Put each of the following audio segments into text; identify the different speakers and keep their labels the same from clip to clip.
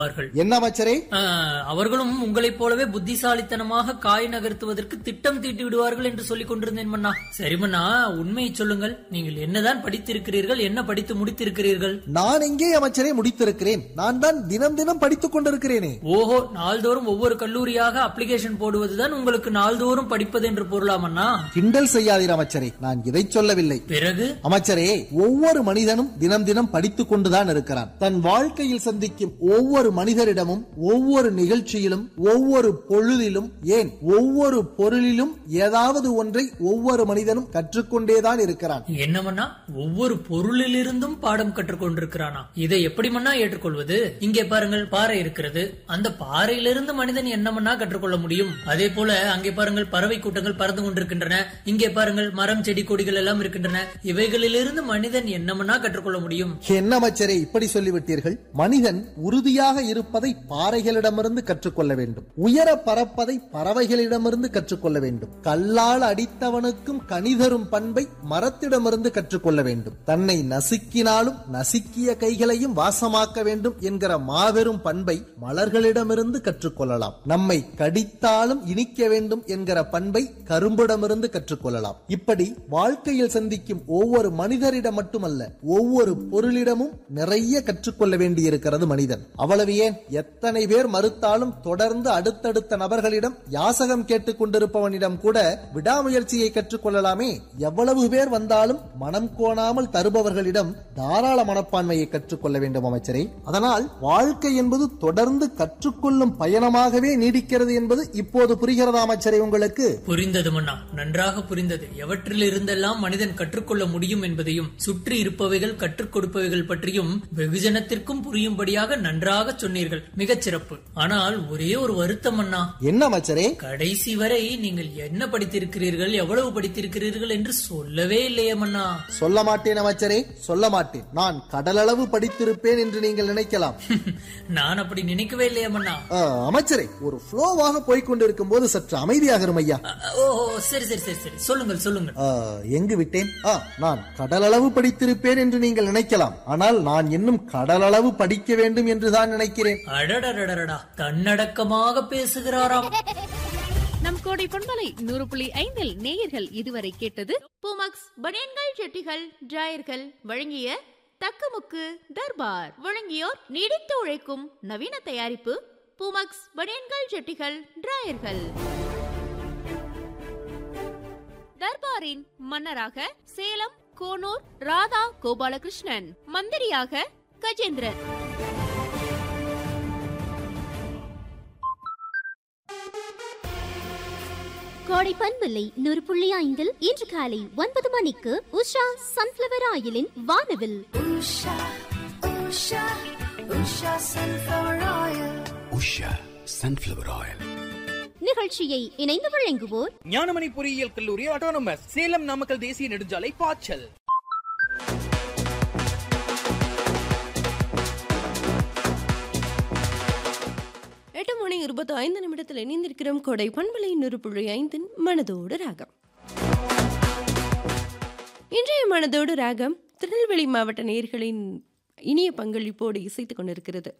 Speaker 1: அவர்கள்
Speaker 2: என்ன அமைச்சரே
Speaker 1: ஆஹ், அவர்களும் உங்களைப் போலவே புத்திசாலித்தனமாக காய் நகர்த்துவதற்கு திட்டம் தீட்டி விடுவார்கள் என்று சொல்லிக் கொண்டிருந்தேன் மன்னா சரி மன்னா உண்மையை சொல்லுங்கள் நீங்கள் என்னதான் படித்திருக்கிறீர்கள் என்ன படித்து முடித்திருக்கிறீர்கள்
Speaker 2: நான் எங்கே அமைச்சரே முடித்திருக்கிறேன் நான் தான் தினம் தினம் படித்துக் கொண்டிருக்கிறேனே
Speaker 1: ஓஹோ நாள்தோறும் ஒவ்வொரு கல்லூரியாக அப்ளிகேஷன் போடுவதுதான் உங்களுக்கு நாள்தோறும் படிப்பது என்று பொருளாமண்ணா
Speaker 2: கிண்டல் செய்யாதீர் அமைச்சரே நான் இதை சொல்லவில்லை
Speaker 1: பிறகு
Speaker 2: அமைச்சரே ஒவ்வொரு மனிதனும் தினம் தினம் படித்துக் கொண்டுதான் இருக்கிறான் தன் வாழ்க்கையில் சந்திக்கும் ஒவ்வொரு மனிதரிடமும் ஒவ்வொரு நிகழ்ச்சியிலும் ஒவ்வொரு பொழுதிலும் ஏன் ஒவ்வொரு பொருளிலும் ஏதாவது ஒன்றை ஒவ்வொரு மனிதனும் கற்றுக்கொண்டேதான் இருக்கிறான்
Speaker 1: என்னமண்ணா ஒவ்வொரு பொருளிலிருந்தும் பாடம் கற்றுக்கொண்டிருக்கிறானா இதை எப்படி மண்ணா ஏற்றுக்கொள்வது இங்கே பாருங்கள் பாறை இருக்கிறது அந்த பாறையிலிருந்து மனிதன் என்னமண்ணா கற்றுக்கொள்ள முடியும் அதே போல அங்கே பாருங்கள் பறவை கூட்டங்கள் பறந்து கொண்டிருக்கின்றன இங்கே பாருங்கள் மரம் செடி கொடிகள் எல்லாம் இருக்கின்றன இவைகளிலிருந்து மனிதன் என்னமண்ணா கற்றுக்கொள்ள முடியும்
Speaker 2: என்ன அமைச்சரே இப்படி சொல்லிவிட்டீர்கள் மனிதன் உறுதியாக இருப்பதை பாறைகளிடமிருந்து கற்றுக்கொள்ள வேண்டும் உயர பறப்பதை பறவைகளிடமிருந்து கற்றுக்கொள்ள வேண்டும் கல்லால் அடித்தவனுக்கும் கனிதரும் பண்பை மரத்திடமிருந்து கற்றுக்கொள்ள வேண்டும் தன்னை நசுக்கினாலும் நசுக்கிய கைகளையும் வாசமாக்க வேண்டும் என்கிற மாபெரும் பண்பை மலர்களிடமிருந்து கற்றுக்கொள்ளலாம் நம்மை கடித்தாலும் இனிக்க வேண்டும் என்கிற பண்பை கரும்பிடமிருந்து கற்றுக்கொள்ளலாம் இப்படி வாழ்க்கையில் சந்திக்கும் ஒவ்வொரு மனிதரிடம் மட்டுமல்ல ஒவ்வொரு பொருளிடமும் நிறைய கற்றுக்கொள்ள வேண்டியிருக்கிறது மனிதன் அவ்வளவு ஏன் எத்தனை பேர் மறுத்தாலும் தொடர்ந்து அடுத்தடுத்த நபர்களிடம் யாசகம் கேட்டுக் கொண்டிருப்பவனிடம் கூட விடாமுயற்சியை கற்றுக்கொள்ளலாமே எவ்வளவு பேர் வந்தாலும் மனம் கோணாமல் தருபவர்களிடம் தாராள மனப்பான்மையை கற்றுக்கொள்ள வேண்டும் அமைச்சரே அதனால் வாழ்க்கை என்பது தொடர்ந்து கற்றுக்கொள்ளும் பயணமாகவே நீடிக்கிறது என்பது இப்போது புரிகிறதா அமைச்சரே உங்களுக்கு
Speaker 1: புரிந்தது மன்னா நன்றாக புரிந்தது எவற்றில் இருந்தெல்லாம் மனிதன் கற்றுக்கொள்ள முடியும் என்பதையும் சுற்றி இருப்பவைகள் கற்றுக் கொடுப்பவைகள் பற்றியும் வெகுஜனத்திற்கும் புரியும்படியாக நன்றாக சொன்னீர்கள் மிகச் சிறப்பு ஆனால் ஒரே ஒரு வருத்தம் அண்ணா
Speaker 2: என்ன அமைச்சரே
Speaker 1: கடைசி வரை நீங்கள் என்ன படித்திருக்கிறீர்கள் எவ்வளவு படித்திருக்கிறீர்கள் என்று சொல்லவே இல்லையே மன்னா
Speaker 2: சொல்ல மாட்டேன் அமைச்சரே சொல்ல மாட்டேன் நான் கடலளவு படித்திருப்பேன் என்று நீங்கள் நினைக்கலாம்
Speaker 1: நான் அப்படி நினைக்கவே இல்லையே மன்னா
Speaker 2: ஆ, அமைச்சரே ஒரு ஃப்ளோவாக போய்க்கொண்டிருக்கும் போது சற்று அமைதியாக இரும் ஐயா
Speaker 1: அ, ஓ ஓ, சரி சரி சரி சரி சொல்லுங்கள் சொல்லுங்கள்
Speaker 2: ஆ, எங்கு விட்டேன் ஆ, நான் கடலளவு படித்திருப்பேன் என்று நீங்கள் நினைக்கலாம் ஆனால் நான் இன்னும் கடலளவு படிக்க வேண்டும் என்றுதான் நினைக்கிறேன்
Speaker 1: அடடடடடா தன்னடக்கமாக பேசுகிறாராம்
Speaker 3: நம் கோடை பண்பலை நூறு புள்ளி ஐந்தில் நேயர்கள் இதுவரை கேட்டது
Speaker 4: பூமக்ஸ் பனியன்கள் செட்டிகள் டிராயர்கள் வழங்கிய தக்கமுக்கு தர்பார் வழங்கியோர் நீடித்து உழைக்கும் நவீன தயாரிப்பு பூமக்ஸ் பனியன்கள் செட்டிகள் டிராயர்கள் தர்பாரின் மன்னராக சேலம் கோனூர் ராதா கோபாலகிருஷ்ணன் மந்திரியாக கஜேந்திரன்
Speaker 5: கோடை பண்பில்லை நூறு புள்ளி ஐந்தில் இன்று காலை ஒன்பது மணிக்கு உஷா சன்ஃபிளவர் ஆயிலின் வானவில்
Speaker 6: உஷா சன்ஃப்ளவர் ஆயில்
Speaker 5: நிகழ்ச்சியை இணைந்து வழங்குவோர்
Speaker 7: ஞானமணி பொறியியல் கல்லூரி ஆட்டோனமஸ் சேலம் நாமக்கல் தேசிய நெடுஞ்சாலை பாய்ச்சல்
Speaker 8: எட்டு மணி இருபத்தி ஐந்து நிமிடத்தில் இணைந்திருக்கிறோம் கொடை பண்பலை நூறு ஐந்தின் மனதோடு ராகம் இன்றைய மனதோடு ராகம் திருநெல்வேலி மாவட்ட நேயர்களின் இனிய பங்களிப்போடு இசைத்துக் கொண்டிருக்கிறது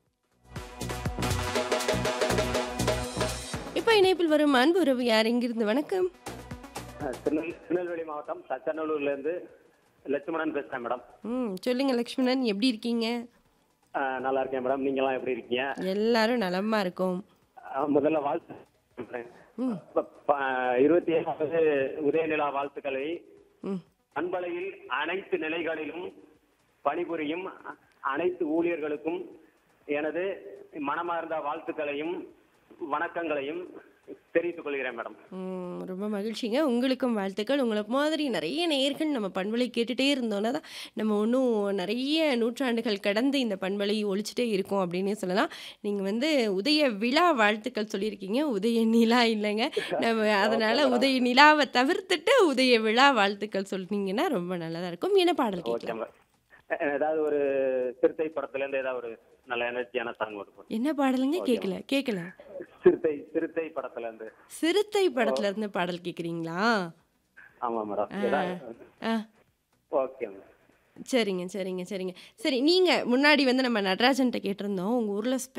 Speaker 8: இப்போ இணைப்பில் வரும் அன்பு உறவு யார் எங்கிருந்து வணக்கம்
Speaker 9: திருநெல் திருநெல்வேலி மாவட்டம் தச்சநல்லூர்ல இருந்து லட்சுமணன் பேசுறேன் மேடம்
Speaker 8: ம் சொல்லுங்க லக்ஷ்மணன் எப்படி இருக்கீங்க
Speaker 9: அஹ், நல்லா இருக்கேன் மேடம் நீங்க எல்லாம் எப்படி இருக்கீங்க
Speaker 8: எல்லாரும் நலமா இருக்கோம்
Speaker 9: அஹ், முதல்ல வாழ்த்து ப- ப- இருபத்தி ஏழாவது உதயநிலா வாழ்த்துக்களை
Speaker 8: ம்
Speaker 9: அன்பலையில் அனைத்து நிலைகளிலும் பணிபுரியும் அ- அனைத்து ஊழியர்களுக்கும் எனது மனமார்ந்த வாழ்த்துக்களையும் வணக்கங்களையும் தெரிவித்துக் கொள்கிறேன் மேடம்
Speaker 8: ம், ரொம்ப மகிழ்ச்சிங்க உங்களுக்கும் வாழ்த்துக்கள் உங்களை மாதிரி நிறைய நேயர்கள் நம்ம பண்பலை கேட்டுட்டே இருந்தோன்னா தான் நம்ம இன்னும் நிறைய நூற்றாண்டுகள் கடந்து இந்த பண்பலை ஒழிச்சிட்டே இருக்கோம் அப்படின்னே சொல்லலாம் நீங்கள் வந்து உதய விழா வாழ்த்துக்கள் சொல்லியிருக்கீங்க உதய நிலா இல்லைங்க நம்ம அதனால் உதய நிலாவை தவிர்த்துட்டு உதய விழா வாழ்த்துக்கள் சொன்னீங்கன்னா ரொம்ப நல்லதாக இருக்கும் என்ன பாடல்
Speaker 9: ஓகே
Speaker 8: கேட்கலாம்
Speaker 9: மேடம் அஹ், ஏதாவது ஒரு சிறுத்தை படத்துல இருந்து ஏதாவது ஒரு நல்ல எனர்ஜியான சாங் ஒரு
Speaker 8: என்ன பாடலுங்க கேட்கல கேட்கல
Speaker 9: சிறுத்தை சிறுத்தை படத்துல இருந்து
Speaker 8: சிறுத்தை படத்துல இருந்து பாடல் கேட்குறீங்களா
Speaker 9: ஆமா மேடம் ஏதாவது-
Speaker 8: ஆ
Speaker 9: ஓகே மேடம்
Speaker 8: சரிங்க சரிங்க சரிங்க சரி நீங்கள் முன்னாடி வந்து நம்ம நடராஜன்ட்ட கேட்டிருந்தோம் உங்கள் ஊரில்